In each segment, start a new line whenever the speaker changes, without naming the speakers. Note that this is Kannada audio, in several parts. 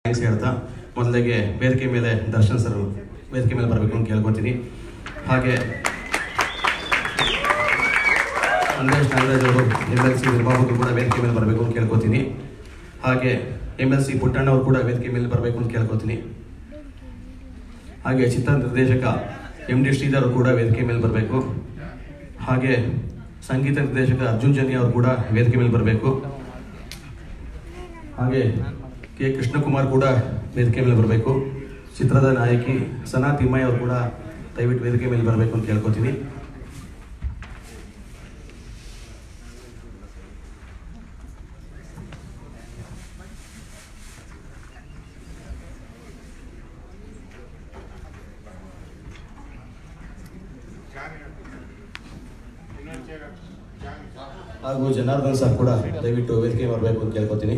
ಥ್ಯಾಂಕ್ಸ್ ಹೇಳ್ತಾ ಮೊದಲಿಗೆ ವೇದಿಕೆ ಮೇಲೆ ದರ್ಶನ್ ಸರ್ ವೇದಿಕೆ ಮೇಲೆ ಬರಬೇಕು ಅಂತ ಕೇಳ್ಕೊತೀನಿ ಹಾಗೆ ಸಂದೇಶ್ ನಾಗರಾಜ್ ಅವರು ಎಮ್ ಎಲ್ ಸಿ ನಿರ್ಮಾಪಕರು ಕೂಡ ವೇದಿಕೆ ಮೇಲೆ ಬರಬೇಕು ಅಂತ ಕೇಳ್ಕೊತೀನಿ ಹಾಗೆ ಎಮ್ ಎಲ್ ಸಿ ಪುಟ್ಟಣ್ಣ ಅವರು ಕೂಡ ವೇದಿಕೆ ಮೇಲೆ ಬರಬೇಕು ಅಂತ ಕೇಳ್ಕೊತೀನಿ ಹಾಗೆ ಚಿತ್ರ ನಿರ್ದೇಶಕ ಎಂ ಡಿ ಶ್ರೀಧರ್ ಅವರು ಕೂಡ ವೇದಿಕೆ ಮೇಲೆ ಬರಬೇಕು ಹಾಗೆ ಸಂಗೀತ ನಿರ್ದೇಶಕ ಅರ್ಜುನ್ ಜನಿ ಅವರು ಕೂಡ ವೇದಿಕೆ ಮೇಲೆ ಬರಬೇಕು ಹಾಗೆ ಕೆ ಕೃಷ್ಣಕುಮಾರ್ ಕೂಡ ವೇದಿಕೆ ಮೇಲೆ ಬರಬೇಕು ಚಿತ್ರದ ನಾಯಕಿ ಸನಾ ತಿಮ್ಮಯ್ಯ ಅವರು ಕೂಡ ದಯವಿಟ್ಟು ವೇದಿಕೆ ಮೇಲೆ ಬರಬೇಕು ಅಂತ ಕೇಳ್ಕೊತೀನಿ ಹಾಗೂ ಜನಾರ್ದನ್ ಸರ್ ಕೂಡ ದಯವಿಟ್ಟು ವೇದಿಕೆ ಬರಬೇಕು ಅಂತ ಕೇಳ್ಕೊತೀನಿ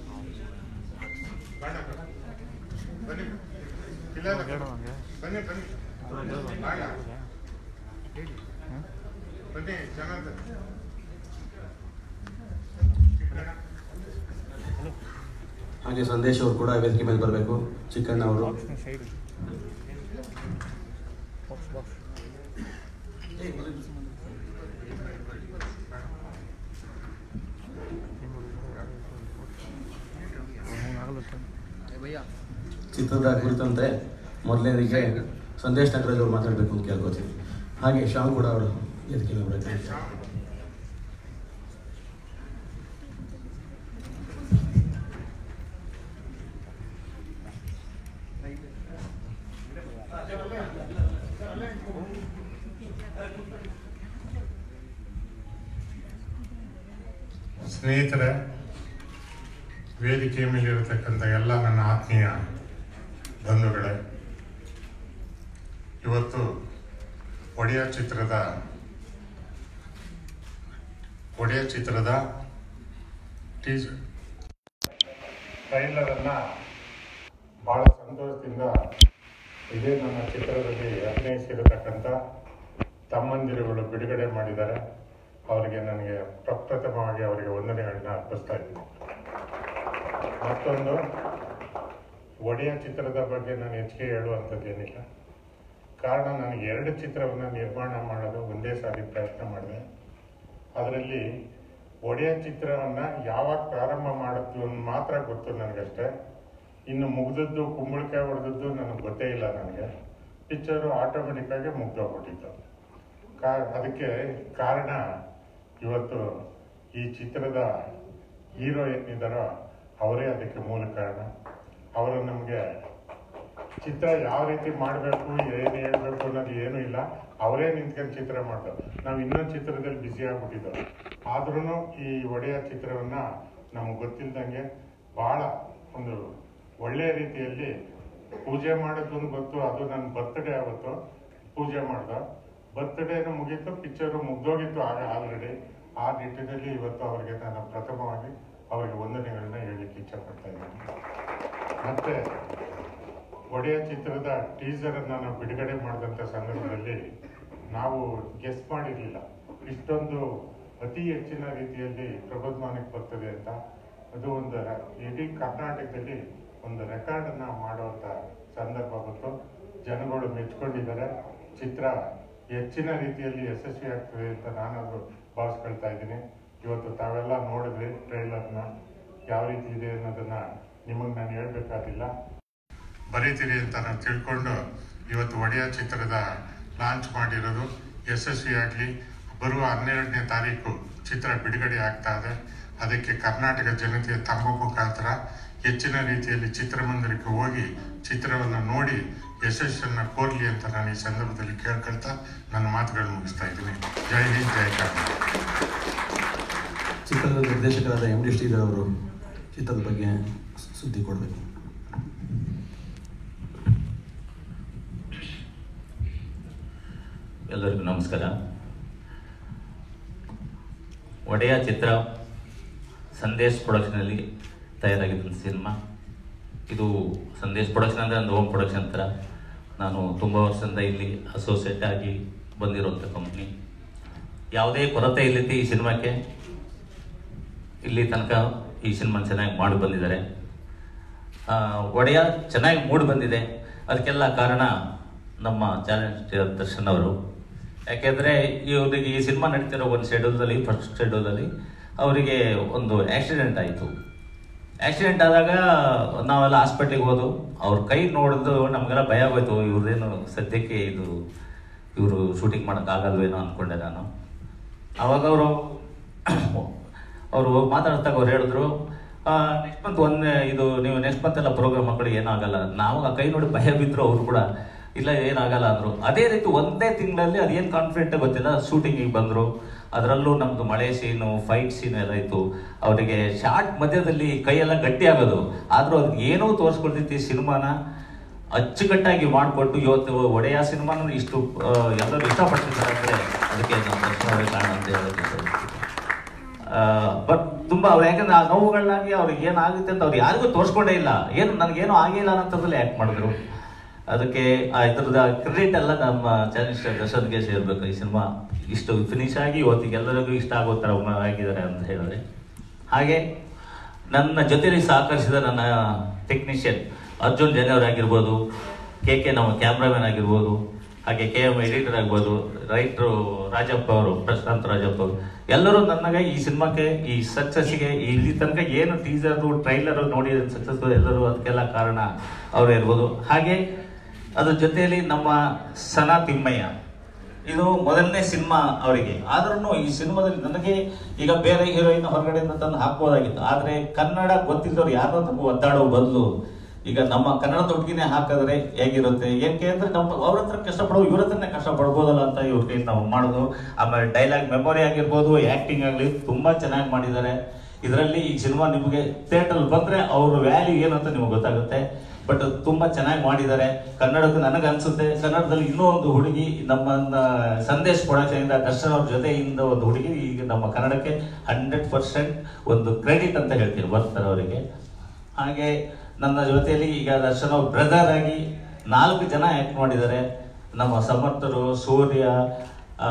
ಬನ್ನಿ ಬನ್ನಿ ಬನ್ನಿ ಬೇಡ. ಬನ್ನಿ ಚೆನ್ನಾಗಿ
ಹಾಗೆ ಸಂದೇಶ್ ಅವರು ಕೂಡ ವೇದಿಕೆ ಮೇಲೆ ಬರಬೇಕು ಚಿಕ್ಕಣ್ಣ ಅವರು ಚಿತ್ರದ ಕುರಿತಂತೆ ಮೊದಲನೇದಿಗೆ ಸಂದೇಶ್ ನಾಗರಾಜ್ ಅವರು ಮಾತಾಡಬೇಕು ಅಂತ ಕೇಳ್ಕೊತೀನಿ ಹಾಗೆ ಶ್ಯಾಮ್ ಕೂಡ ಅವರು ವೇದಿಕೆ ಮೇಲೆ ಬರಬೇಕು
ಸ್ನೇಹಿತರೆ ವೇದಿಕೆ ಮೇಲಿರತಕ್ಕಂಥ ಎಲ್ಲ ನನ್ನ ಆತ್ಮೀಯ ಬಂಧುಗಳೇ ಇವತ್ತು ಒಡೆಯ ಚಿತ್ರದ ಒಡೆಯ ಚಿತ್ರದ ಟೀಸರ್ ಟ್ರೈಲರನ್ನು ಭಾಳ ಸಂತೋಷದಿಂದ ಇದೇ ನನ್ನ ಚಿತ್ರದಲ್ಲಿ ಅಭಿನಯಿಸಿರತಕ್ಕಂಥ ತಮ್ಮಂದಿರುಗಳು ಬಿಡುಗಡೆ ಮಾಡಿದ್ದಾರೆ ಅವರಿಗೆ ನನಗೆ ಪ್ರಪ್ರಥಮವಾಗಿ ಅವರಿಗೆ ವಂದನೆಗಳನ್ನ ಅರ್ಪಿಸ್ತಾ ಇದ್ದೀನಿ ಮತ್ತೊಂದು ಒಡೆಯ ಚಿತ್ರದ ಬಗ್ಗೆ ನಾನು ಹೆಚ್ಚಿಗೆ ಹೇಳುವಂಥದ್ದೇನಿಲ್ಲ ಕಾರಣ ನನಗೆ ಎರಡು ಚಿತ್ರವನ್ನು ನಿರ್ಮಾಣ ಮಾಡೋದು ಒಂದೇ ಸಾರಿ ಪ್ರಯತ್ನ ಮಾಡಿದೆ ಅದರಲ್ಲಿ ಒಡೆಯ ಚಿತ್ರವನ್ನು ಯಾವಾಗ ಪ್ರಾರಂಭ ಮಾಡುತ್ತು ಅಂತ ಮಾತ್ರ ಗೊತ್ತು ನನಗಷ್ಟೇ ಇನ್ನು ಮುಗ್ದದ್ದು ಕುಂಬಳಕಾಯಿ ಹೊಡೆದದ್ದು ನನಗೆ ಗೊತ್ತೇ ಇಲ್ಲ ನನಗೆ ಪಿಕ್ಚರು ಆಟೋಮೆಟಿಕ್ಕಾಗಿ ಮುಗ್ದೋಗ್ಬಿಟ್ಟಿತ್ತು ಕಾ ಅದಕ್ಕೆ ಕಾರಣ ಇವತ್ತು ಈ ಚಿತ್ರದ ಹೀರೋ ಏನಿದ್ದಾರೋ ಅವರೇ ಅದಕ್ಕೆ ಮೂಲ ಕಾರಣ ಅವರು ನಮಗೆ ಚಿತ್ರ ಯಾವ ರೀತಿ ಮಾಡಬೇಕು ಏನು ಹೇಳಬೇಕು ಅನ್ನೋದು ಏನೂ ಇಲ್ಲ ಅವರೇ ನಿಂತ್ಕೊಂಡು ಚಿತ್ರ ಮಾಡ್ತಾರೆ ನಾವು ಇನ್ನೊಂದು ಚಿತ್ರದಲ್ಲಿ ಬ್ಯುಸಿ ಆಗ್ಬಿಟ್ಟಿದ್ದೆವು ಆದ್ರೂ ಈ ಒಡೆಯ ಚಿತ್ರವನ್ನು ನಮ್ಗೆ ಗೊತ್ತಿಲ್ದಂಗೆ ಭಾಳ ಒಂದು ಒಳ್ಳೆಯ ರೀತಿಯಲ್ಲಿ ಪೂಜೆ ಮಾಡೋದು ಗೊತ್ತು ಅದು ನನ್ನ ಬರ್ತ್ಡೇ ಆವತ್ತು ಪೂಜೆ ಮಾಡ್ದೆ ಬರ್ತ್ಡೇನು ಮುಗೀತು ಪಿಕ್ಚರು ಮುಗ್ದೋಗಿತ್ತು ಆಗ ಆಲ್ರೆಡಿ ಆ ನಿಟ್ಟಿನಲ್ಲಿ ಇವತ್ತು ಅವರಿಗೆ ನಾನು ಪ್ರಥಮವಾಗಿ ಅವರಿಗೆ ವಂದನೆಗಳನ್ನ ಹೇಳಲಿಕ್ಕೆ ಇಚ್ಛಪಡ್ತಾ ಇದ್ದೀನಿ ಮತ್ತೆ ಒಡೆಯ ಚಿತ್ರದ ಟೀಸರನ್ನು ನಾವು ಬಿಡುಗಡೆ ಮಾಡಿದಂಥ ಸಂದರ್ಭದಲ್ಲಿ ನಾವು ಗೆಸ್ ಮಾಡಿರಲಿಲ್ಲ ಇಷ್ಟೊಂದು ಅತಿ ಹೆಚ್ಚಿನ ರೀತಿಯಲ್ಲಿ ಪ್ರಬುದ್ಧಮಾನಕ್ಕೆ ಬರ್ತದೆ ಅಂತ ಅದು ಒಂದು ರ- ಇಡೀ ಕರ್ನಾಟಕದಲ್ಲಿ ಒಂದು ರೆಕಾರ್ಡನ್ನು ಮಾಡುವಂಥ ಸಂದರ್ಭ ಬಂತು ಜನಗಳು ಮೆಚ್ಕೊಂಡಿದ್ದಾರೆ ಚಿತ್ರ ಹೆಚ್ಚಿನ ರೀತಿಯಲ್ಲಿ ಯಶಸ್ವಿ ಆಗ್ತದೆ ಅಂತ ನಾನದು ಭಾವಿಸ್ಕೊಳ್ತಾ ಇದ್ದೀನಿ ಇವತ್ತು ತಾವೆಲ್ಲ ನೋಡಿದ್ರಿ ಟ್ರೈಲರ್ನ ಯಾವ ರೀತಿ ಇದೆ ಅನ್ನೋದನ್ನ ನಿಮಗೆ ನಾನು ಹೇಳ್ಬೇಕಾಗಿಲ್ಲ ಬರೀತೀರಿ ಅಂತ ನಾವು ತಿಳ್ಕೊಂಡು ಇವತ್ತು ಒಡೆಯ ಚಿತ್ರದ ಲಾಂಚ್ ಮಾಡಿರೋದು ಯಶಸ್ವಿಯಾಗಲಿ ಬರುವ ಹನ್ನೆರಡನೇ ತಾರೀಕು ಚಿತ್ರ ಬಿಡುಗಡೆ ಆಗ್ತಾ ಇದೆ ಅದಕ್ಕೆ ಕರ್ನಾಟಕ ಜನತೆಯ ತಮ್ಮ ಮುಖಾಂತರ ಹೆಚ್ಚಿನ ರೀತಿಯಲ್ಲಿ ಚಿತ್ರಮಂದಿರಕ್ಕೆ ಹೋಗಿ ಚಿತ್ರವನ್ನು ನೋಡಿ ಯಶಸ್ಸನ್ನು ಕೋರಲಿ ಅಂತ ನಾನು ಈ ಸಂದರ್ಭದಲ್ಲಿ ಕೇಳ್ಕೊಳ್ತಾ ನನ್ನ ಮಾತುಗಳನ್ನು ಮುಗಿಸ್ತಾ ಇದ್ದೀನಿ ಜೈ ಹಿಂದ್ ಜೈ ಕರ್ನಾಟಕ
ಚಿತ್ರದ ನಿರ್ದೇಶಕರಾದ ಎಂ ಡಿ ಶ್ರೀಧರ್ ಅವರು ಚಿತ್ರದ ಬಗ್ಗೆ ಸುದ್ದಿ ಕೊಡಬೇಕು
ಎಲ್ಲರಿಗೂ ನಮಸ್ಕಾರ ಒಡೆಯ ಚಿತ್ರ ಸಂದೇಶ್ ಪ್ರೊಡಕ್ಷನಲ್ಲಿ ತಯಾರಾಗಿದ್ದಂಥ ಸಿನಿಮಾ ಇದು ಸಂದೇಶ್ ಪ್ರೊಡಕ್ಷನ್ ಅಂದರೆ ಒಂದು ಹೋಮ್ ಪ್ರೊಡಕ್ಷನ್ ಥರ ನಾನು ತುಂಬ ವರ್ಷದಿಂದ ಇಲ್ಲಿ ಅಸೋಸಿಯೇಟ್ ಆಗಿ ಬಂದಿರುವಂಥ ಕಂಪ್ನಿ ಯಾವುದೇ ಕೊರತೆ ಇಲ್ಲದೆ ಈ ಸಿನಿಮಾಕ್ಕೆ ಇಲ್ಲಿ ತನಕ ಈ ಸಿನಿಮಾ ಚೆನ್ನಾಗಿ ಮಾಡಿ ಬಂದಿದ್ದಾರೆ ಆ, ಒಡೆಯ ಚೆನ್ನಾಗಿ ಮೂಡಿ ಬಂದಿದೆ ಅದಕ್ಕೆಲ್ಲ ಕಾರಣ ನಮ್ಮ ಚಾಲೆಂಜ್ ದರ್ಶನ್ ಅವರು ಯಾಕೆಂದರೆ ಇವರಿಗೆ ಈ ಸಿನಿಮಾ ನಡೀತಿರೋ ಒಂದು ಶೆಡ್ಯೂಲ್ದಲ್ಲಿ ಫಸ್ಟ್ ಶೆಡ್ಯೂಲಲ್ಲಿ ಅವರಿಗೆ ಒಂದು ಆಕ್ಸಿಡೆಂಟ್ ಆಯಿತು ಆಕ್ಸಿಡೆಂಟ್ ಆದಾಗ ನಾವೆಲ್ಲ ಹಾಸ್ಪಿಟ್ಲಿಗೆ ಹೋದು ಅವ್ರ ಕೈ ನೋಡಿದ್ದು ನಮಗೆಲ್ಲ ಭಯ ಆಗೋಯ್ತು ಇವ್ರದ್ದೇನು ಸದ್ಯಕ್ಕೆ ಇದು ಇವರು ಶೂಟಿಂಗ್ ಮಾಡೋಕ್ಕಾಗಲ್ವೇನೋ ಅಂದ್ಕೊಂಡೆ ನಾನು ಅವಾಗ ಅವರು ಅವರು ಮಾತಾಡ್ತಾಗ ಅವ್ರು ಹೇಳಿದ್ರು ನೆಕ್ಸ್ಟ್ ಮಂತ್ ಒಂದು ಇದು ನೀವು ನೆಕ್ಸ್ಟ್ ಮಂತ್ ಎಲ್ಲ ಪ್ರೋಗ್ರಾಮ್ ಮಕ್ಕಳಿಗೆ ಏನಾಗಲ್ಲ ನಾವು ಆ ಕೈ ನೋಡಿ ಭಯ ಬಿದ್ದರು ಅವರು ಕೂಡ ಇಲ್ಲ ಏನಾಗಲ್ಲ ಅಂದರು ಅದೇ ರೀತಿ ಒಂದೇ ತಿಂಗಳಲ್ಲಿ ಅದೇನು ಕಾನ್ಫಿಡೆಂಟ್ ಗೊತ್ತಿಲ್ಲ ಶೂಟಿಂಗಿಗೆ ಬಂದರು ಅದರಲ್ಲೂ ನಮ್ಮದು ಮಳೆ ಸೀನು ಫೈಟ್ ಸೀನ್ ಎಲ್ಲ ಇತ್ತು ಅವರಿಗೆ ಶಾರ್ಟ್ ಮಧ್ಯದಲ್ಲಿ ಕೈಯೆಲ್ಲ ಗಟ್ಟಿ ಆಗೋದು ಆದರೂ ಅದಕ್ಕೆ ಏನೂ ತೋರಿಸ್ಕೊಳ್ತೈತಿ ಸಿನಿಮಾನ ಅಚ್ಚುಕಟ್ಟಾಗಿ ಮಾಡಿಕೊಟ್ಟು ಇವತ್ತು ಒಡೆಯ ಸಿನಿಮಾನ ಇಷ್ಟು ಆ, ಎಲ್ಲರೂ ಇಷ್ಟಪಡ್ತಿದ್ದಾರೆ ಅಂದರೆ ಅದಕ್ಕೆ ನಮ್ಮ ದರ್ಶನ ಅವರೇ ಕಾರಣ ಅಂತ ಹೇಳೋಕೆ ಇಷ್ಟಪಡ್ತೀನಿ. ಬಟ್ ತುಂಬಾ ಅವ್ರು ಯಾಕಂದ್ರೆ ಆ ನೋವುಗಳನ್ನಾಗಿ ಅವ್ರಿಗೆ ಏನಾಗುತ್ತೆ ಅಂತ ಅವ್ರು ಯಾರಿಗೂ ತೋರಿಸ್ಕೊಂಡೇ ಇಲ್ಲ ಏನು ನನಗೇನು ಆಗಿಲ್ಲ ಅನ್ನೋದ್ರಲ್ಲಿ ಆ್ಯಕ್ಟ್ ಮಾಡಿದ್ರು ಅದಕ್ಕೆ ಆ ಇದ್ರದ ಕ್ರೆಡಿಟ್ ಎಲ್ಲ ನಮ್ಮ ಚಾಲೆಂಜ್ ದರ್ಶನ್ಗೆ ಸೇರ್ಬೇಕು ಈ ಸಿನಿಮಾ ಇಷ್ಟು ಫಿನಿಶ್ ಆಗಿ ಇವತ್ತಿಗೆ ಎಲ್ಲರಿಗೂ ಇಷ್ಟ ಆಗೋ ಥರ ಮ- ಆಗಿದ್ದಾರೆ ಅಂತ ಹೇಳಿದ್ರೆ ಹಾಗೆ ನನ್ನ ಜೊತೆಲಿ ಸಹಕರಿಸಿದ ನನ್ನ ಟೆಕ್ನಿಷಿಯನ್ ಅರ್ಜುನ್ ಜನ ಆಗಿರ್ಬೋದು ಕೆ ಕೆ ನಮ್ಮ ಕ್ಯಾಮ್ರಾಮನ್ ಆಗಿರ್ಬೋದು ಹಾಗೆ ಕೆ ಎಮ್ ಎಡಿಟರ್ ಆಗ್ಬೋದು ರೈಟ್ರು ರಾಜಪ್ಪ ಅವರು ಪ್ರಶಾಂತ್ ರಾಜಪ್ಪ ಅವರು ಎಲ್ಲರೂ ನನಗೆ ಈ ಸಿನಿಮಾಕ್ಕೆ ಈ ಸಕ್ಸಸ್ಸಿಗೆ ಇಲ್ಲಿ ತನಕ ಏನು ಟೀಸರು ಟ್ರೈಲರು ನೋಡಿ ಸಕ್ಸಸ್ ಎಲ್ಲರೂ ಅದಕ್ಕೆಲ್ಲ ಕಾರಣ ಅವರೇ ಇರ್ಬೋದು ಹಾಗೆ ಅದ್ರ ಜೊತೆಯಲ್ಲಿ ನಮ್ಮ ಸನಾ ತಿಮ್ಮಯ್ಯ ಇದು ಮೊದಲನೇ ಸಿನಿಮಾ ಅವರಿಗೆ ಆದ್ರೂ ಈ ಸಿನಿಮಾದಲ್ಲಿ ನನಗೆ ಈಗ ಬೇರೆ ಹೀರೋಯಿನ್ ಹೊರಗಡೆಯಿಂದ ತಂದು ಹಾಕ್ಬೋದಾಗಿತ್ತು ಆದ್ರೆ ಕನ್ನಡ ಗೊತ್ತಿದ್ದವ್ರು ಯಾರೋ ನಮ್ಗೆ ಒದ್ದಾಡೋ ಬದಲು ಈಗ ನಮ್ಮ ಕನ್ನಡದ ಹುಡುಗಿನೇ ಹಾಕಿದ್ರೆ ಹೇಗಿರುತ್ತೆ ಏನಕ್ಕೆ ಅಂದ್ರೆ ನಮ್ಮ ಅವ್ರ ಹತ್ರ ಕಷ್ಟಪಡೋ ಇವ್ರ ಹತ್ರನೇ ಕಷ್ಟಪಡ್ಬೋದಲ್ಲ ಅಂತ ಇವ್ರ ಕೈ ನಾವು ಮಾಡೋದು ಆಮೇಲೆ ಡೈಲಾಗ್ ಮೆಮೊರಿ ಆಗಿರ್ಬೋದು ಆಕ್ಟಿಂಗ್ ಆಗಲಿ ತುಂಬಾ ಚೆನ್ನಾಗಿ ಮಾಡಿದ್ದಾರೆ ಇದರಲ್ಲಿ ಈ ಸಿನಿಮಾ ನಿಮಗೆ ಥಿಯೇಟರ್ ಬಂದ್ರೆ ಅವ್ರ ವ್ಯಾಲ್ಯೂ ಏನು ಅಂತ ನಿಮಗೆ ಗೊತ್ತಾಗುತ್ತೆ ಬಟ್ ತುಂಬಾ ಚೆನ್ನಾಗಿ ಮಾಡಿದ್ದಾರೆ ಕನ್ನಡಕ್ಕೆ ನನಗೆ ಅನ್ಸುತ್ತೆ ಕನ್ನಡದಲ್ಲಿ ಇನ್ನೂ ಒಂದು ಹುಡುಗಿ ನಮ್ಮನ್ನ ಸಂದೇಶ್ ಪ್ರೊಡಕ್ಷನ್ ಇಂದ ದರ್ಶನ್ ಅವ್ರ ಜೊತೆಯಿಂದ ಒಂದು ಹುಡುಗಿ ಈಗ ನಮ್ಮ ಕನ್ನಡಕ್ಕೆ ಹಂಡ್ರೆಡ್ ಪರ್ಸೆಂಟ್ ಒಂದು ಕ್ರೆಡಿಟ್ ಅಂತ ಹೇಳ್ತೀನಿ ಬರ್ತಾರೆ ಅವರಿಗೆ ಹಾಗೆ ನನ್ನ ಜೊತೆಯಲ್ಲಿ ಈಗ ದರ್ಶನ್ ಅವ್ರ ಬ್ರದರ್ ಆಗಿ ನಾಲ್ಕು ಜನ ಆ್ಯಕ್ಟ್ ಮಾಡಿದ್ದಾರೆ ನಮ್ಮ ಸಮರ್ಥರು ಸೂರ್ಯ ಆ,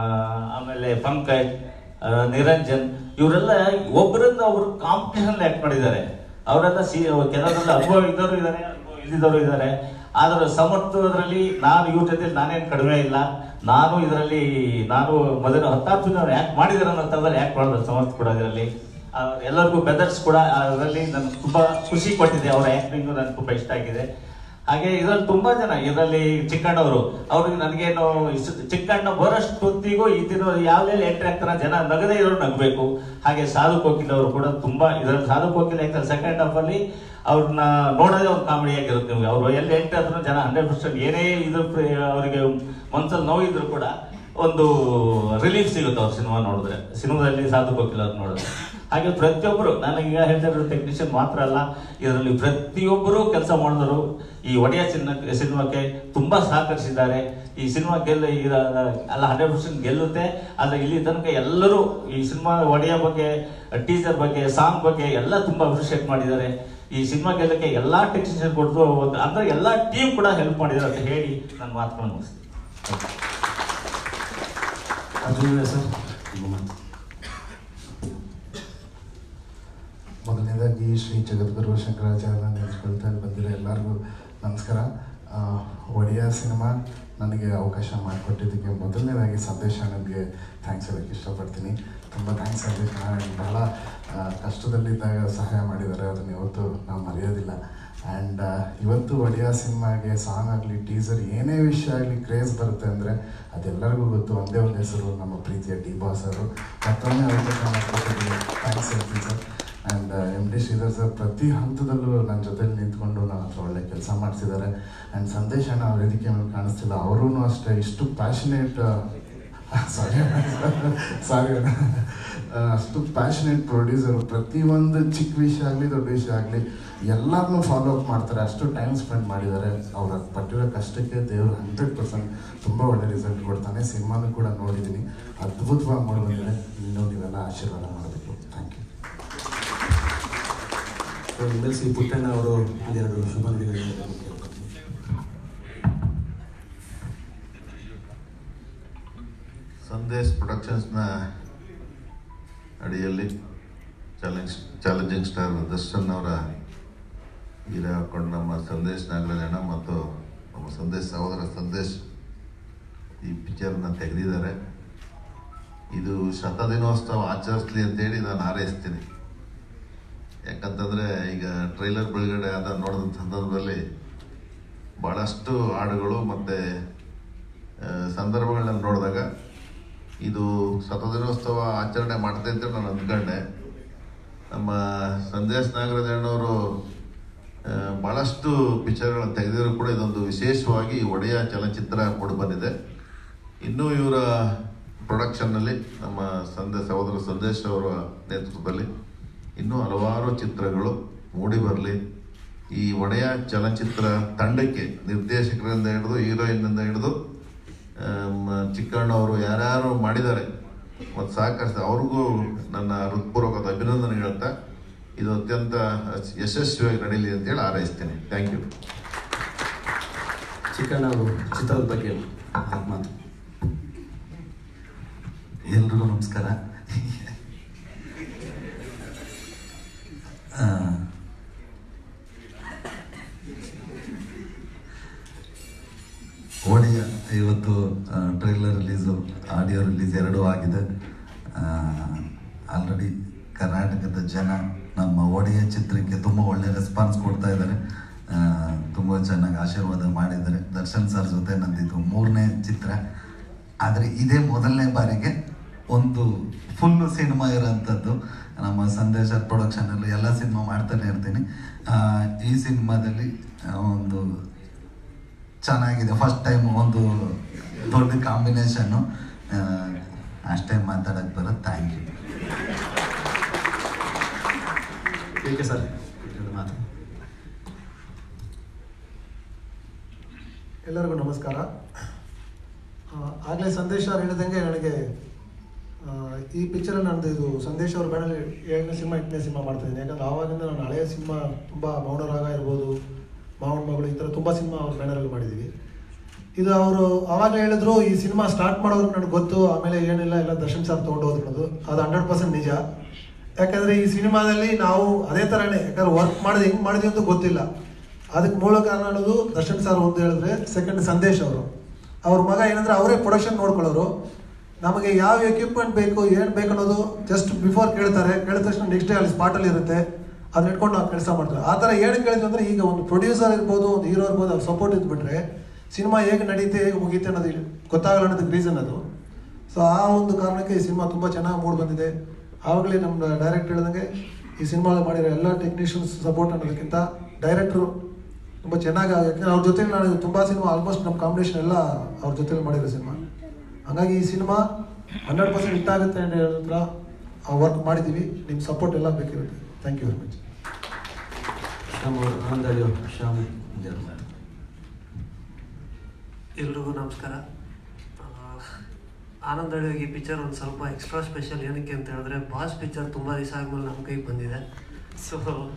ಆಮೇಲೆ ಪಂಕಜ್ ಆ, ನಿರಂಜನ್ ಇವರೆಲ್ಲ ಒಬ್ಬರಿಂದ ಒಬ್ರು ಕಾಂಪಿಟೇಷನ್ ಆ್ಯಕ್ಟ್ ಮಾಡಿದ್ದಾರೆ ಅವರೆಲ್ಲ ಸಿ ಕೆಲವರೆಲ್ಲ ಅನುಭವ ಇದ್ದವರು ಇದ್ದಾರೆ ಅನುಭವ ಇಲ್ಲದವರು ಇದ್ದಾರೆ ಆದ್ರೆ ಸಮರ್ಥದಲ್ಲಿ ನಾನು ಇವ್ರ ಜೊತೆ ನಾನೇನು ಕಡಿಮೆ ಇಲ್ಲ ನಾನು ಇದರಲ್ಲಿ ನಾನು ಮೊದಲು ಹತ್ತಾರು ಜನ ಆ್ಯಕ್ಟ್ ಮಾಡಿದ್ದಾರೆ ಅನ್ನೋ ಥರದಲ್ಲಿ ಆ್ಯಕ್ಟ್ ಮಾಡಿದ್ರು ಸಮರ್ಥ ಕೂಡ ಇದರಲ್ಲಿ ಆ, ಎಲ್ಲರಿಗೂ ಬೆದರ್ಸ್ ಕೂಡ ಅದರಲ್ಲಿ ನನ್ಗೆ ತುಂಬಾ ಖುಷಿ ಕೊಟ್ಟಿದೆ ಅವರ ಆಕ್ಟಿಂಗ್ ನನ್ಗೆ ತುಂಬಾ ಇಷ್ಟ ಆಗಿದೆ ಹಾಗೆ ಇದರಲ್ಲಿ ತುಂಬಾ ಜನ ಇದರಲ್ಲಿ ಚಿಕ್ಕಣ್ಣವರು ಅವ್ರಿಗೆ ನನಗೇನು ಇಷ್ಟ- ಚಿಕ್ಕಣ್ಣ ಬರೋಷ್ಟೊತ್ತಿಗೂ ಈ ದಿನ ಯಾವ್ಲೆಲ್ಲಿ ಎಂಟ್ರಿ ಆಗ್ತಾರ ಜನ ನಗದೇ ಇರೋರು ನಗಬೇಕು ಹಾಗೆ ಸಾಧು ಕೋಕಿಲ್ ಅವರು ಕೂಡ ತುಂಬಾ ಇದರಲ್ಲಿ ಸಾಧು ಕೋಕಿಲ್ ಯಾಕಂದ್ರೆ ಸೆಕೆಂಡ್ ಹಾಫ್ ಅಲ್ಲಿ ಅವ್ರನ್ನ ನೋಡೋದೇ ಒಂದು ಕಾಮಿಡಿ ಆಗಿರುತ್ತೆ ನಿಮ್ಗೆ ಅವ್ರು ಎಲ್ಲಿ ಎಂಟ್ರಿ ಆದ್ರೂ ಜನ ಹಂಡ್ರೆಡ್ ಪರ್ಸೆಂಟ್ ಏನೇ ಇದು ಅವರಿಗೆ ಮನ್ಸಲ್ಲಿ ನೋವಿದ್ರು ಕೂಡ ಒಂದು ರಿಲೀಫ್ ಸಿಗುತ್ತೆ ಅವ್ರ ಸಿನಿಮಾ ನೋಡಿದ್ರೆ ಸಿನಿಮಾದಲ್ಲಿ ಸಾಧು ಕೋಕಿಲ್ ಅವ್ರು ನೋಡಿದ್ರೆ ಹಾಗೆ ಪ್ರತಿಯೊಬ್ಬರು ನನಗೀಗ ಹೇಳ್ತಿರೋ ಟೆಕ್ನಿಷಿಯನ್ ಮಾತ್ರ ಅಲ್ಲ ಇದರಲ್ಲಿ ಪ್ರತಿಯೊಬ್ಬರು ಕೆಲಸ ಮಾಡಿದರು ಈ ಒಡೆಯ ಸಿನಿಮಾ ಸಿನಿಮಾಕ್ಕೆ ತುಂಬಾ ಸಹಕರಿಸಿದ್ದಾರೆ ಈ ಸಿನಿಮಾ ಗೆಲ್ಲ ಇರ- ಅಲ್ಲ ಹಂಡ್ರೆಡ್ ಪರ್ಸೆಂಟ್ ಗೆಲ್ಲುತ್ತೆ ಆದ್ರೆ ಇಲ್ಲಿ ತನಕ ಎಲ್ಲರೂ ಈ ಸಿನಿಮಾ ಒಡೆಯ ಬಗ್ಗೆ ಟೀಸರ್ ಬಗ್ಗೆ ಸಾಂಗ್ ಬಗ್ಗೆ ಎಲ್ಲ ತುಂಬಾ ಅಪ್ರಿಷಿಯೇಟ್ ಮಾಡಿದ್ದಾರೆ ಈ ಸಿನಿಮಾ ಗೆಲ್ಲಕ್ಕೆ ಎಲ್ಲಾ ಟೆಕ್ನಿಷಿಯನ್ ಕೊಟ್ಟು ಒಂದು- ಅಂದ್ರೆ ಎಲ್ಲಾ ಟೀಮ್ ಕೂಡ ಹೆಲ್ಪ್ ಮಾಡಿದ್ದಾರೆ ಅಂತ ಹೇಳಿ ನನ್ನ ಮಾತುಗಳನ್ನು ಮುಗಿಸ್ತೀನಿ
ಅರ್ಜುನ್ ಸರ್ ನಿಮ್ಮ ಮಾತು
ಮೊದಲನೇದಾಗಿ ಶ್ರೀ ಜಗದ್ಗುರು ಶಂಕರಾಚಾರ್ಯ ನೆನೆಸ್ಕೊಳ್ತಾ ಬಂದಿರೋ ಎಲ್ಲರಿಗೂ ನಮಸ್ಕಾರ ಆ, ಒಡೆಯ ಸಿನಿಮಾ ನನಗೆ ಅವಕಾಶ ಮಾಡಿಕೊಟ್ಟಿದ್ದಕ್ಕೆ ಮೊದಲನೇದಾಗಿ ಸಂದೇಶ ನನಗೆ ಥ್ಯಾಂಕ್ಸ್ ಹೇಳೋಕ್ಕೆ ಇಷ್ಟಪಡ್ತೀನಿ ತುಂಬ ಥ್ಯಾಂಕ್ಸ್ ಸಂದೇಶ ನಾನು ಬಹಳ ಆ, ಕಷ್ಟದಲ್ಲಿದ್ದಾಗ ಸಹಾಯ ಮಾಡಿದ್ದಾರೆ ಅದನ್ನು ಯಾವತ್ತೂ ನಾವು ಮರೆಯೋದಿಲ್ಲ ಆ್ಯಂಡ್ ಇವತ್ತು ಒಡೆಯ ಸಿನಿಮಾಗೆ ಸಾಂಗ್ ಆಗಲಿ ಟೀಸರ್ ಏನೇ ವಿಷಯ ಆಗಲಿ ಕ್ರೇಜ್ ಬರುತ್ತೆ ಅಂದರೆ ಅದೆಲ್ಲರಿಗೂ ಗೊತ್ತು ಒಂದೇ ಒಂದು ಹೆಸರು ನಮ್ಮ ಪ್ರೀತಿಯ ಡಿ ಬಾಸ್ ಅವರು ಮತ್ತೊಮ್ಮೆ ಅವಕಾಶ ಮಾಡಿಕೊಟ್ಟಿದ್ದೀನಿ ಥ್ಯಾಂಕ್ಸ್ ಹೇಳ್ತೀನಿ sir and M D Sridhar sir ಪ್ರತಿ ಹಂತದಲ್ಲೂ ನನ್ನ ಜೊತೆಲಿ ನಿಂತ್ಕೊಂಡು ನನ್ನ ಹತ್ರ ಒಳ್ಳೆ ಕೆಲಸ ಮಾಡಿಸಿದ್ದಾರೆ ಆ್ಯಂಡ್ ಸಂದೇಶ್ ಅಣ್ಣ ಅವ್ರ ವೇದಿಕೆ ಮೇಲೆ ಕಾಣಿಸ್ತಿಲ್ಲ ಅವರೂ ಅಷ್ಟೇ ಇಷ್ಟು ಪ್ಯಾಷನೇಟ್ ಸಾರಿ ಸಾರಿ ಅಷ್ಟು ಪ್ಯಾಷನೇಟ್ ಪ್ರೊಡ್ಯೂಸರು ಪ್ರತಿಯೊಂದು ಚಿಕ್ಕ ವಿಷಯ ಆಗಲಿ ದೊಡ್ಡ ವಿಷಯ ಆಗಲಿ ಎಲ್ಲರನ್ನೂ ಫಾಲೋ ಅಪ್ ಮಾಡ್ತಾರೆ ಅಷ್ಟು ಟೈಮ್ ಸ್ಪೆಂಡ್ ಮಾಡಿದ್ದಾರೆ ಅವ್ರ ಪಟ್ಟಿರೋ ಕಷ್ಟಕ್ಕೆ ದೇವರು ಹಂಡ್ರೆಡ್ ಪರ್ಸೆಂಟ್ ತುಂಬ ಒಳ್ಳೆ ರಿಸಲ್ಟ್ ಕೊಡ್ತಾನೆ ಸಿನಿಮಾನು ಕೂಡ ನೋಡಿದ್ದೀನಿ ಅದ್ಭುತವಾಗಿ ಮಾಡಿ ಬಂದಿದೆ ಇನ್ನೂ ನೀವೆಲ್ಲ ಆಶೀರ್ವಾದ ಮಾಡಬೇಕು thank you
M L C Puttanna ಅವರು ಒಂದೆರಡು ಶುಭ ನುಡಿಗಳನ್ನು ಕೇಳ್ಕೊತೀನಿ
ಸಂದೇಶ್ ಪ್ರೊಡಕ್ಷನ್ಸ್ನ ಅಡಿಯಲ್ಲಿ ಚಾಲೆಂಜ್ ಚಾಲೆಂಜಿಂಗ್ ಸ್ಟಾರ್ ದರ್ಶನ್ ಅವರ ಹೀರೆ ಹಾಕೊಂಡು ನಮ್ಮ ಸಂದೇಶ್ ನಾಗರಾಜಣ್ಣ ಮತ್ತು ನಮ್ಮ ಸಂದೇಶ್ ಸಹೋದರ ಸಂದೇಶ್ ಈ ಪಿಕ್ಚರ್ನ ತೆಗೆದಿದ್ದಾರೆ ಇದು ಶತದಿನೋತ್ಸವ ಆಚರಿಸ್ಲಿ ಅಂತೇಳಿ ನಾನು ಹಾರೈಸ್ತೀನಿ ಯಾಕಂತಂದರೆ ಈಗ ಟ್ರೈಲರ್ ಬಿಡುಗಡೆ ಆದ ನೋಡಿದ ಸಂದರ್ಭದಲ್ಲಿ ಭಾಳಷ್ಟು ಹಾಡುಗಳು ಮತ್ತು ಸಂದರ್ಭಗಳನ್ನ ನೋಡಿದಾಗ ಇದು ಶತದಿನೋತ್ಸವ ಆಚರಣೆ ಮಾಡ್ತಾ ಅಂತ ನಾನು ಅಂದ್ಕೊಂಡೆ ನಮ್ಮ ಸಂದೇಶ್ ನಾಗರಾಜಣ್ಣವರು ಭಾಳಷ್ಟು ಪಿಕ್ಚರ್ಗಳನ್ನು ತೆಗೆದಿದ್ರು ಕೂಡ ಇದೊಂದು ವಿಶೇಷವಾಗಿ ಒಡೆಯ ಚಲನಚಿತ್ರ ಮೂಡಿ ಬಂದಿದೆ ಇನ್ನೂ ಇವರ ಪ್ರೊಡಕ್ಷನ್ನಲ್ಲಿ ನಮ್ಮ ಸಂದೇ ಸಹೋದರ ಸಂದೇಶ್ ಅವರ ನೇತೃತ್ವದಲ್ಲಿ ಇನ್ನೂ ಹಲವಾರು ಚಿತ್ರಗಳು ಮೂಡಿ ಬರಲಿ ಈ ಒಡೆಯ ಚಲನಚಿತ್ರ ತಂಡಕ್ಕೆ ನಿರ್ದೇಶಕರಿಂದ ಹಿಡಿದು ಹೀರೋಯಿನ್ನಿಂದ ಹಿಡಿದು ಆಮ್, ಚಿಕ್ಕಣ್ಣವರು ಯಾರ್ಯಾರು ಮಾಡಿದ್ದಾರೆ ಮತ್ತು ಸಹಕರಿಸಿದ ಅವ್ರಿಗೂ ನನ್ನ ಹೃತ್ಪೂರ್ವಕದ ಅಭಿನಂದನೆ ಹೇಳ್ತಾ ಇದು ಅತ್ಯಂತ ಯಶಸ್ವಿಯಾಗಿ ನಡೀಲಿ ಅಂತೇಳಿ ಹಾರೈಸ್ತೀನಿ ಥ್ಯಾಂಕ್ ಯು
ಚಿಕ್ಕಣ್ಣ ಅವರು ಚಿತ್ರದ ಬಗ್ಗೆ ನಾಲ್ಕು ಮಾತು
ಎಲ್ರಿಗೂ ನಮಸ್ಕಾರ ಆ, ಒಡೆಯ ಇವತ್ತು ಟ್ರೈಲರ್ ರಿಲೀಸು ಆಡಿಯೋ ರಿಲೀಸ್ ಎರಡೂ ಆಗಿದೆ ಆಲ್ರೆಡಿ ಕರ್ನಾಟಕದ ಜನ ನಮ್ಮ ಒಡೆಯ ಚಿತ್ರಕ್ಕೆ ತುಂಬ ಒಳ್ಳೆ ರೆಸ್ಪಾನ್ಸ್ ಕೊಡ್ತಾ ಇದ್ದಾರೆ ತುಂಬ ಚೆನ್ನಾಗಿ ಆಶೀರ್ವಾದ ಮಾಡಿದ್ದಾರೆ ದರ್ಶನ್ ಸರ್ ಜೊತೆ ನಂದಿದ್ದು ಮೂರನೇ ಚಿತ್ರ ಆದರೆ ಇದೇ ಮೊದಲನೇ ಬಾರಿಗೆ ಒಂದು ಫುಲ್ಲು ಸಿನಿಮಾ ಇರೋಂಥದ್ದು ನಮ್ಮ ಸಂದೇಶ ಪ್ರೊಡಕ್ಷನಲ್ಲಿ ಎಲ್ಲ ಸಿನಿಮಾ ಮಾಡ್ತಾನೆ ಇರ್ತೀನಿ ಆ, ಈ ಸಿನಿಮಾದಲ್ಲಿ ಆ, ಒಂದು ಚೆನ್ನಾಗಿದೆ ಫಸ್ಟ್ ಟೈಮ್ ಒಂದು ದೊಡ್ಡ ಕಾಂಬಿನೇಷನ್ನು ಅಷ್ಟೇ ಮಾತಾಡಕ್ಕೆ ಬರೋದು ಥ್ಯಾಂಕ್ ಯು
ಏಕೆ ಸರ್ ಎರಡು ಮಾತು
ಎಲ್ಲರಿಗೂ ನಮಸ್ಕಾರ ಆಗಲೇ ಸಂದೇಶ ಅವ್ರು ಹೇಳಿದಂಗೆ ನನಗೆ ಆ, ಈ ಪಿಕ್ಚರಲ್ಲಿ ನಂದು ಇದು ಸಂದೇಶ್ ಅವ್ರ ಬ್ಯಾನಲ್ಲಿ ಏಳನೇ ಸಿನಿಮಾ ಎಂಟನೇ ಸಿನಿಮಾ ಮಾಡ್ತಾ ಇದ್ದೀನಿ ಯಾಕಂದ್ರೆ ಆವಾಗಿಂದ ನಾನು ಹಳೆಯ ಸಿನಿಮಾ ತುಂಬ ಮೌನರಾಗ ಇರ್ಬೋದು ಮಾವನ ಮಗಳು ಈ ಥರ ತುಂಬ ಸಿನಿಮಾ ಅವ್ರ ಬ್ಯಾನರಲ್ಲಿ ಮಾಡಿದ್ದೀವಿ ಇದು ಅವರು ಆವಾಗಲೇ ಹೇಳಿದ್ರು ಈ ಸಿನಿಮಾ ಸ್ಟಾರ್ಟ್ ಮಾಡೋರು ನನಗೆ ಗೊತ್ತು ಆಮೇಲೆ ಏನಿಲ್ಲ ಎಲ್ಲ ದರ್ಶನ್ ಸರ್ ತೊಗೊಂಡು ಹೋದ್ರು ಅನ್ನೋದು ಅದು ಹಂಡ್ರೆಡ್ ಪರ್ಸೆಂಟ್ ನಿಜ ಯಾಕಂದರೆ ಈ ಸಿನಿಮಾದಲ್ಲಿ ನಾವು ಅದೇ ಥರನೇ ಯಾಕಂದ್ರೆ ವರ್ಕ್ ಮಾಡಿದ್ರೆ ಹೆಂಗೆ ಮಾಡಿದ್ವಿ ಅಂತ ಗೊತ್ತಿಲ್ಲ ಅದಕ್ಕೆ ಮೂಲ ಕಾರಣ ಅನ್ನೋದು ದರ್ಶನ್ ಸರ್ ಒಂದು ಹೇಳಿದ್ರೆ ಸೆಕೆಂಡ್ ಸಂದೇಶ್ ಅವರು ಅವ್ರ ಮಗ ಏನಂದ್ರೆ ಅವರೇ ಪ್ರೊಡಕ್ಷನ್ ನೋಡ್ಕೊಳ್ಳೋರು ನಮಗೆ ಯಾವ ಎಕ್ವಿಪ್ಮೆಂಟ್ ಬೇಕು ಏನು ಬೇಕು ಅನ್ನೋದು ಜಸ್ಟ್ ಬಿಫೋರ್ ಕೇಳ್ತಾರೆ ಕೇಳಿದ ತಕ್ಷಣ ನೆಕ್ಸ್ಟ್ ಡೇ ಅಲ್ಲಿ ಸ್ಪಾಟಲ್ಲಿ ಇರುತ್ತೆ ಅದನ್ನ ಇಟ್ಕೊಂಡು ನಾವು ಕೆಲಸ ಮಾಡ್ತಾರೆ ಆ ಥರ ಏನಕ್ಕೆ ಕೇಳಿದ್ವಿ ಅಂದರೆ ಈಗ ಒಂದು ಪ್ರೊಡ್ಯೂಸರ್ ಇರ್ಬೋದು ಒಂದು ಹೀರೋ ಇರ್ಬೋದು ಅವ್ರ ಸಪೋರ್ಟ್ ಇದ್ಬಿಟ್ರೆ ಸಿನಿಮಾ ಹೇಗೆ ನಡೀತೆ ಹೇಗೆ ಮುಗೀತೆ ಅನ್ನೋದು ಇಲ್ಲಿ ಗೊತ್ತಾಗಲ್ಲ ಅನ್ನೋದಕ್ಕೆ ರೀಸನ್ ಅದು ಸೊ ಆ ಒಂದು ಕಾರಣಕ್ಕೆ ಈ ಸಿನಿಮಾ ತುಂಬ ಚೆನ್ನಾಗಿ ಮೂಡಿ ಬಂದಿದೆ ಆವಾಗಲೇ ನಮ್ಮ ಡೈರೆಕ್ಟ್ ಹೇಳಿದಂಗೆ ಈ ಸಿನಿಮಾ ಮಾಡಿರೋ ಎಲ್ಲ ಟೆಕ್ನಿಷಿಯನ್ಸ್ ಸಪೋರ್ಟ್ ಅನ್ನೋದಕ್ಕಿಂತ ಡೈರೆಕ್ಟ್ರು ತುಂಬ ಚೆನ್ನಾಗಿ ಯಾಕಂದ್ರೆ ಅವ್ರ ಜೊತೆ ನಾನು ತುಂಬ ಸಿನಿಮಾ ಆಲ್ಮೋಸ್ಟ್ ನಮ್ಮ ಕಾಂಬಿನೇಷನ್ ಎಲ್ಲ ಅವ್ರ ಜೊತೆ ಮಾಡಿರೋ ಸಿನಿಮಾ ಹಾಗಾಗಿ ಈ ಸಿನಿಮಾ ಹಂಡ್ರೆಡ್ ಪರ್ಸೆಂಟ್ ಹಿಟ್ ಆಗುತ್ತೆ ಅಂತ ಹೇಳಿದ್ರ ವರ್ಕ್ ಮಾಡಿದ್ದೀವಿ ನಿಮ್ಮ ಸಪೋರ್ಟ್ ಎಲ್ಲ ಬೇಕಿರುತ್ತೆ thank you very much
Shyam ಅವರು ಆನಂದ್ ಅಳಿಯೋ ಶ್ಯಾಮ್ ಎರಡು ಮಾತು
ಎಲ್ರಿಗೂ ನಮಸ್ಕಾರ ಆ, ಆನಂದ್ ಅಳಿಯೋಗಿ ಈ ಪಿಕ್ಚರ್ ಒಂದು ಸ್ವಲ್ಪ ಎಕ್ಸ್ಟ್ರಾ ಸ್ಪೆಷಲ್ ಏನಕ್ಕೆ ಅಂತ ಹೇಳಿದ್ರೆ ಬಾಸ್ ಪಿಕ್ಚರ್ ತುಂಬ ದಿವಸ ಆದ್ಮೇಲೆ ನಮ್ಮ ಕೈಗೆ ಬಂದಿದೆ ಸೊ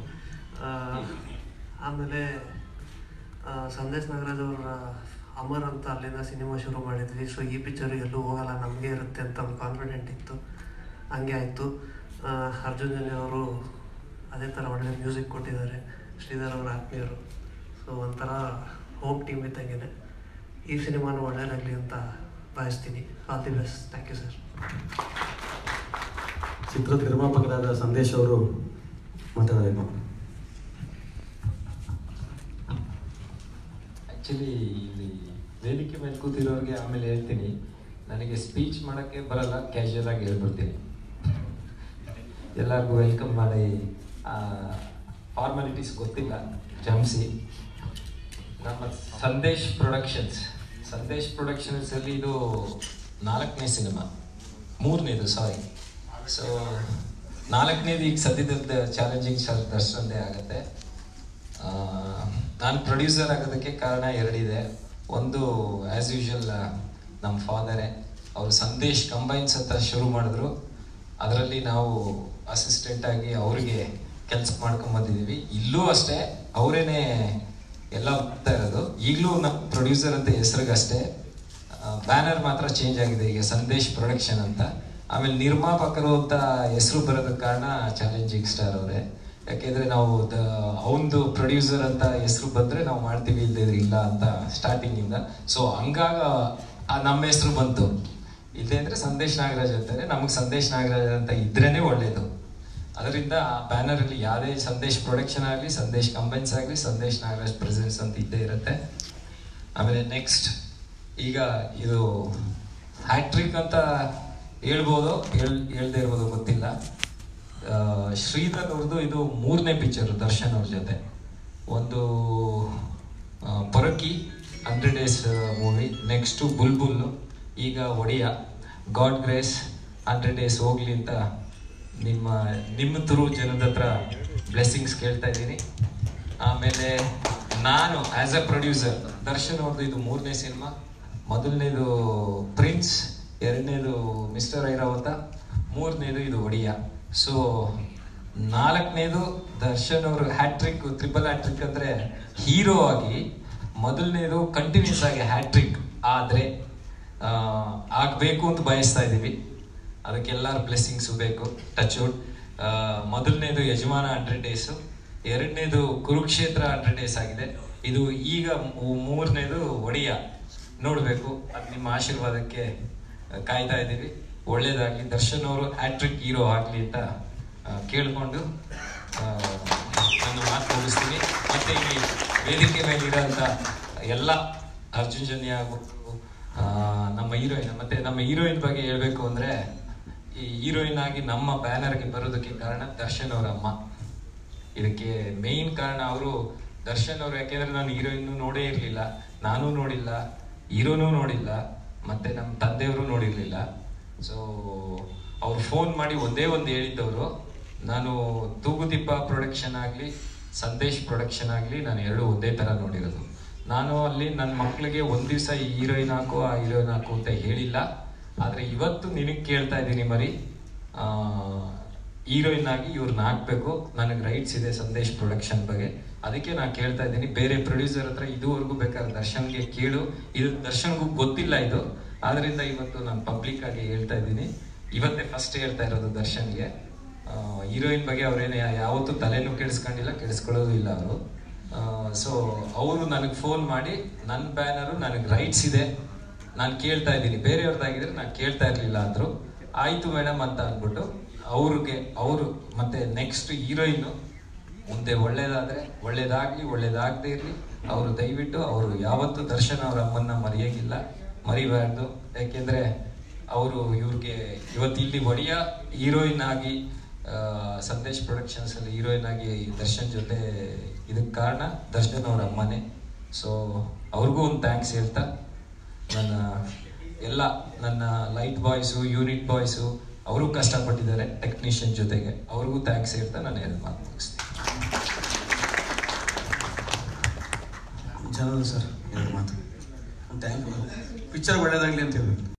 ಆಮೇಲೆ ಆ, ಸಂದೇಶ್ ನಾಗರಾಜ್ ಅವರ ಅಮರ್ ಅಂತ ಅಲ್ಲಿಂದ ಸಿನಿಮಾ ಶುರು ಮಾಡಿದ್ವಿ ಸೊ ಈ ಪಿಕ್ಚರ್ ಎಲ್ಲೂ ಹೋಗಲ್ಲ ನಮಗೆ ಇರುತ್ತೆ ಅಂತ ಒಂದು ಕಾನ್ಫಿಡೆಂಟ್ ಇತ್ತು ಹಂಗೆ ಆಯಿತು ಅರ್ಜುನ್ ಜನ್ಯ ಅವರು ಅದೇ ಥರ ಒಳ್ಳೆ ಮ್ಯೂಸಿಕ್ ಕೊಟ್ಟಿದ್ದಾರೆ ಶ್ರೀಧರ್ ಅವರ ಆತ್ಮೀಯರು ಸೊ ಒಂಥರ ಹೋಪ್ ಟೀಮ್ ಇದ್ದಂಗೆ ಈ ಸಿನಿಮಾನು ಒಳ್ಳೆಯದಾಗಲಿ ಅಂತ ಬಯಸ್ತೀನಿ all the best thank you sir
ಚಿತ್ರದ ನಿರ್ಮಾಪಕರಾದ ಸಂದೇಶ್ ಅವರು ಮಾತಾಡಬೇಕು
ಆ್ಯಕ್ಚುಲಿ ಇಲ್ಲಿ ವೇದಿಕೆ ಮೇಲೆ ಕೂತಿರೋರಿಗೆ ಆಮೇಲೆ ಹೇಳ್ತೀನಿ ನನಗೆ ಸ್ಪೀಚ್ ಮಾಡೋಕ್ಕೆ ಬರಲ್ಲ ಕ್ಯಾಶುಯಲ್ ಆಗಿ ಹೇಳ್ಬಿಡ್ತೀನಿ ಎಲ್ಲರಿಗೂ ವೆಲ್ಕಮ್ ಮಾಡಿ ಫಾರ್ಮಾಲಿಟೀಸ್ ಗೊತ್ತಿಲ್ಲ ಕ್ಷಮಿಸಿ ನಮ್ಮ ಸಂದೇಶ್ ಪ್ರೊಡಕ್ಷನ್ಸ್ ಸಂದೇಶ್ ಪ್ರೊಡಕ್ಷನ್ಸಲ್ಲಿ ಇದು ನಾಲ್ಕನೇ ಸಿನಿಮಾ ಮೂರನೇದು ಸಾರಿ ಸೊ ನಾಲ್ಕನೇದು ಈಗ ಸದ್ಯದ ಚಾಲೆಂಜಿಂಗ್ ದರ್ಶನದೇ ಆಗುತ್ತೆ ನಾನು ಪ್ರೊಡ್ಯೂಸರ್ ಆಗೋದಕ್ಕೆ ಕಾರಣ ಎರಡಿದೆ ಒಂದು ಆ್ಯಸ್ ಯೂಶುವಲ್ ನಮ್ಮ ಫಾದರೇ ಅವರು ಸಂದೇಶ್ ಕಂಬೈನ್ಸ್ ಅಂತ ಶುರು ಮಾಡಿದ್ರು ಅದರಲ್ಲಿ ನಾವು ಅಸಿಸ್ಟೆಂಟ್ ಆಗಿ ಅವರಿಗೆ ಕೆಲಸ ಮಾಡ್ಕೊಂಬಂದಿದ್ದೀವಿ ಇಲ್ಲೂ ಅಷ್ಟೇ ಅವರೇನೆ ಎಲ್ಲ ಮಾಡ್ತಾ ಇರೋದು ಈಗಲೂ ನಮ್ಮ ಪ್ರೊಡ್ಯೂಸರ್ ಅಂತ ಹೆಸರಿಗಷ್ಟೇ ಬ್ಯಾನರ್ ಮಾತ್ರ ಚೇಂಜ್ ಆಗಿದೆ ಈಗ ಸಂದೇಶ್ ಪ್ರೊಡಕ್ಷನ್ ಅಂತ ಆಮೇಲೆ ನಿರ್ಮಾಪಕರು ಅಂತ ಹೆಸರು ಬರೋದಕ್ಕೆ ಕಾರಣ ಚಾಲೆಂಜಿಂಗ್ ಸ್ಟಾರ್ ಅವರೇ ಯಾಕೆಂದ್ರೆ ನಾವು ಅವನದು ಪ್ರೊಡ್ಯೂಸರ್ ಅಂತ ಹೆಸರು ಬಂದ್ರೆ ನಾವು ಮಾಡ್ತೀವಿ ಇಲ್ಲದಿದ್ರೆ ಇಲ್ಲ ಅಂತ ಸ್ಟಾರ್ಟಿಂಗ್ ಇಂದ ಸೊ ಹಂಗಾಗ ಆ ನಮ್ಮ ಹೆಸರು ಬಂತು ಇಲ್ಲದೆ ಅಂದ್ರೆ ಸಂದೇಶ್ ನಾಗರಾಜ್ ಅಂತಾರೆ ನಮಗೆ ಸಂದೇಶ್ ನಾಗರಾಜ್ ಅಂತ ಇದ್ರೇನೆ ಒಳ್ಳೇದು ಅದರಿಂದ ಆ ಬ್ಯಾನರ್ ಅಲ್ಲಿ ಯಾವುದೇ ಸಂದೇಶ್ ಪ್ರೊಡಕ್ಷನ್ ಆಗಲಿ ಸಂದೇಶ್ ಕಂಬೈನ್ಸ್ ಆಗಲಿ ಸಂದೇಶ್ ನಾಗರಾಜ್ ಪ್ರೆಸೆನ್ಸ್ ಅಂತ ಇದ್ದೇ ಇರುತ್ತೆ ಆಮೇಲೆ ನೆಕ್ಸ್ಟ್ ಈಗ ಇದು ಹ್ಯಾಟ್ರಿಕ್ ಅಂತ ಹೇಳ್ಬೋದು ಹೇಳ್ ಹೇಳ್ದೇ ಇರ್ಬೋದು ಗೊತ್ತಿಲ್ಲ ಆ, ಶ್ರೀಧರ್ ಅವ್ರದ್ದು ಇದು ಮೂರನೇ ಪಿಕ್ಚರ್ ದರ್ಶನ್ ಅವ್ರ ಜೊತೆ ಒಂದು ಆ, Porki hundred days movie next Bulbul ಈಗ Odeya God grace hundred days ಹೋಗ್ಲಿ ಅಂತ ನಿಮ್ಮ ನಿಮ್ಮ ಥ್ರೂ ಜನದ ಹತ್ರ ಬ್ಲೆಸ್ಸಿಂಗ್ಸ್ ಕೇಳ್ತಾ ಇದ್ದೀನಿ ಆಮೇಲೆ ನಾನು ಆಸ್ ಎ ಪ್ರೊಡ್ಯೂಸರ್ ದರ್ಶನ್ ಅವ್ರದ್ದು ಇದು ಮೂರನೇ ಸಿನಿಮಾ ಮೊದಲನೇದು ಪ್ರಿನ್ಸ್ ಎರಡನೇದು ಮಿಸ್ಟರ್ ಐರಾವತ ಮೂರನೇದು ಇದು ಒಡಿಯ ಸೊ ನಾಲ್ಕನೇದು ದರ್ಶನ್ ಅವರು ಹ್ಯಾಟ್ರಿಕ್ ಟ್ರಿಪಲ್ ಹ್ಯಾಟ್ರಿಕ್ ಅಂದ್ರೆ ಹೀರೋ ಆಗಿ ಮೊದಲನೇದು ಕಂಟಿನ್ಯೂಸ್ ಆಗಿ ಹ್ಯಾಟ್ರಿಕ್ ಆದ್ರೆ ಆ, ಆಗ್ಬೇಕು ಅಂತ ಬಯಸ್ತಾ ಇದ್ದೀವಿ ಅದಕ್ಕೆಲ್ಲರ ಬ್ಲೆಸ್ಸಿಂಗ್ಸು ಬೇಕು ಟಚ್ ವುಡ್ ಮೊದಲನೇದು ಯಜಮಾನ ಹಂಡ್ರೆಡ್ ಡೇಸು ಎರಡನೇದು ಕುರುಕ್ಷೇತ್ರ ಹಂಡ್ರೆಡ್ ಡೇಸ್ ಆಗಿದೆ ಇದು ಈಗ ಮೂ- ಮೂರನೇದು ಒಡಿಯ ನೋಡಬೇಕು ಅದು ನಿಮ್ಮ ಆಶೀರ್ವಾದಕ್ಕೆ ಆ, ಕಾಯ್ತಾ ಇದ್ದೀವಿ ಒಳ್ಳೇದಾಗ್ಲಿ ದರ್ಶನ್ ಅವರು ಹ್ಯಾಟ್ರಿಕ್ ಹೀರೋ ಆಗಲಿ ಅಂತ ಆ, ಕೇಳ್ಕೊಂಡು ಆ, ನನ್ನ ಮಾತು ಮುಗಿಸ್ತೀನಿ ಮತ್ತೆ ಇಲ್ಲಿ ವೇದಿಕೆ ಮೇಲೆ ಇರೋಂಥ ಎಲ್ಲ ಅರ್ಜುನ್ ಜನ್ಯ ಆಗ್ಬಿಟ್ಟು ಆ, ನಮ್ಮ ಹೀರೋಯಿನ್ ಮತ್ತೆ ನಮ್ಮ ಹೀರೋಯಿನ್ ಬಗ್ಗೆ ಹೇಳ್ಬೇಕು ಅಂದ್ರೆ ಈ ಹೀರೋಯಿನ್ ಆಗಿ ನಮ್ಮ ಬ್ಯಾನರ್ಗೆ ಬರೋದಕ್ಕೆ ಕಾರಣ ದರ್ಶನ್ ಅವರ ಅಮ್ಮ ಇದಕ್ಕೆ ಮೇನ್ ಕಾರಣ ಅವರು ದರ್ಶನ್ ಅವರು ಯಾಕೆಂದ್ರೆ ನಾನು ಹೀರೋಯಿನ್ ನೋಡೇ ಇರಲಿಲ್ಲ ನಾನು ನೋಡಿಲ್ಲ ಹೀರೋನೂ ನೋಡಿಲ್ಲ ಮತ್ತೆ ನಮ್ಮ ತಂದೆಯವರು ನೋಡಿರ್ಲಿಲ್ಲ ಸೊ ಅವ್ರು ಫೋನ್ ಮಾಡಿ ಒಂದೇ ಒಂದು ಹೇಳಿದ್ದವರು ನಾನು ತೂಗುದೀಪ ಪ್ರೊಡಕ್ಷನ್ ಆಗಲಿ ಸಂದೇಶ್ ಪ್ರೊಡಕ್ಷನ್ ಆಗಲಿ ನಾನು ಎರಡು ಒಂದೇ ಥರ ನೋಡಿರೋದು ನಾನು ಅಲ್ಲಿ ನನ್ನ ಮಕ್ಕಳಿಗೆ ಒಂದು ದಿವಸ ಈ ಹೀರೋಯಿನ್ ಹಾಕು ಆ ಹೀರೋಯಿನ್ ಹಾಕು ಅಂತ ಹೇಳಿಲ್ಲ ಆದರೆ ಇವತ್ತು ನಿನಗೆ ಕೇಳ್ತಾ ಇದ್ದೀನಿ ಮರಿ ಹೀರೋಯಿನ್ ಆಗಿ ಇವ್ರನ್ನ ಹಾಕ್ಬೇಕು ನನಗೆ ರೈಟ್ಸ್ ಇದೆ ಸಂದೇಶ್ ಪ್ರೊಡಕ್ಷನ್ ಬಗ್ಗೆ ಅದಕ್ಕೆ ನಾನು ಕೇಳ್ತಾ ಇದ್ದೀನಿ ಬೇರೆ ಪ್ರೊಡ್ಯೂಸರ್ ಹತ್ರ ಇದುವರೆಗೂ ಬೇಕಾದ್ರೆ ದರ್ಶನ್ಗೆ ಕೇಳು ಇದು ದರ್ಶನ್ಗೂ ಗೊತ್ತಿಲ್ಲ ಇದು ಆದ್ರಿಂದ ಇವತ್ತು ನಾನು ಪಬ್ಲಿಕ್ ಆಗಿ ಹೇಳ್ತಾ ಇದ್ದೀನಿ ಇವತ್ತೇ ಫಸ್ಟ್ ಹೇಳ್ತಾ ಇರೋದು ದರ್ಶನ್ಗೆ ಹೀರೋಯಿನ್ ಬಗ್ಗೆ ಅವ್ರೇನು ಯಾವತ್ತೂ ತಲೆನೂ ಕೆಡಿಸ್ಕೊಂಡಿಲ್ಲ ಕೆಡಿಸ್ಕೊಳ್ಳೋದು ಇಲ್ಲ ಅವರು ಸೊ ಅವರು ನನಗೆ ಫೋನ್ ಮಾಡಿ ನನ್ನ ಬ್ಯಾನರು ನನಗೆ ರೈಟ್ಸ್ ಇದೆ ನಾನು ಕೇಳ್ತಾ ಇದ್ದೀನಿ ಬೇರೆಯವ್ರದ್ದಾಗಿದ್ರೆ ನಾನು ಕೇಳ್ತಾ ಇರಲಿಲ್ಲ ಅಂದರು ಆಯಿತು ಮೇಡಮ್ ಅಂತ ಅಂದ್ಬಿಟ್ಟು ಅವ್ರಿಗೆ ಅವರು ಮತ್ತೆ ನೆಕ್ಸ್ಟ್ ಹೀರೋಯಿನ್ ಮುಂದೆ ಒಳ್ಳೇದಾದ್ರೆ ಒಳ್ಳೇದಾಗ್ಲಿ ಒಳ್ಳೇದಾಗದೇ ಇರಲಿ ಅವರು ದಯವಿಟ್ಟು ಅವರು ಯಾವತ್ತೂ ದರ್ಶನ್ ಅವ್ರ ಅಮ್ಮನ್ನ ಮರೆಯೋಂಗಿಲ್ಲ ಮರಿಬಾರ್ದು ಯಾಕೆಂದ್ರೆ ಅವರು ಇವ್ರಿಗೆ ಇವತ್ತು ಇಲ್ಲಿ ಒಡಿಯ ಹೀರೋಯಿನ್ ಆಗಿ ಆ, ಸಂದೇಶ್ ಪ್ರೊಡಕ್ಷನ್ಸ್ ಅಲ್ಲಿ ಹೀರೋಯಿನ್ ಆಗಿ ದರ್ಶನ್ ಜೊತೆ ಇದಕ್ಕೆ ಕಾರಣ ದರ್ಶನ್ ಅವ್ರ ಅಮ್ಮನೇ ಸೊ ಅವ್ರಿಗೂ ಒಂದು ಥ್ಯಾಂಕ್ಸ್ ಹೇಳ್ತಾ ನನ್ನ ಎಲ್ಲ ನನ್ನ ಲೈಟ್ ಬಾಯ್ಸು ಯೂನಿಟ್ ಬಾಯ್ಸು ಅವರು ಕಷ್ಟಪಟ್ಟಿದ್ದಾರೆ ಟೆಕ್ನಿಷಿಯನ್ ಜೊತೆಗೆ ಅವ್ರಿಗೂ ಥ್ಯಾಂಕ್ಸ್ ಹೇಳ್ತಾ ನಾನು ಎರಡು ಮಾತು ಮುಗಿಸ್ತೀನಿ
ಜನರಲ್ ಸರ್ ಎರಡು ಮಾತು ಥ್ಯಾಂಕ್ ಯು ಪಿಕ್ಚರ್ ಒಳ್ಳೇದಾಗಲಿ ಅಂತ ಹೇಳ್ಬೇಕು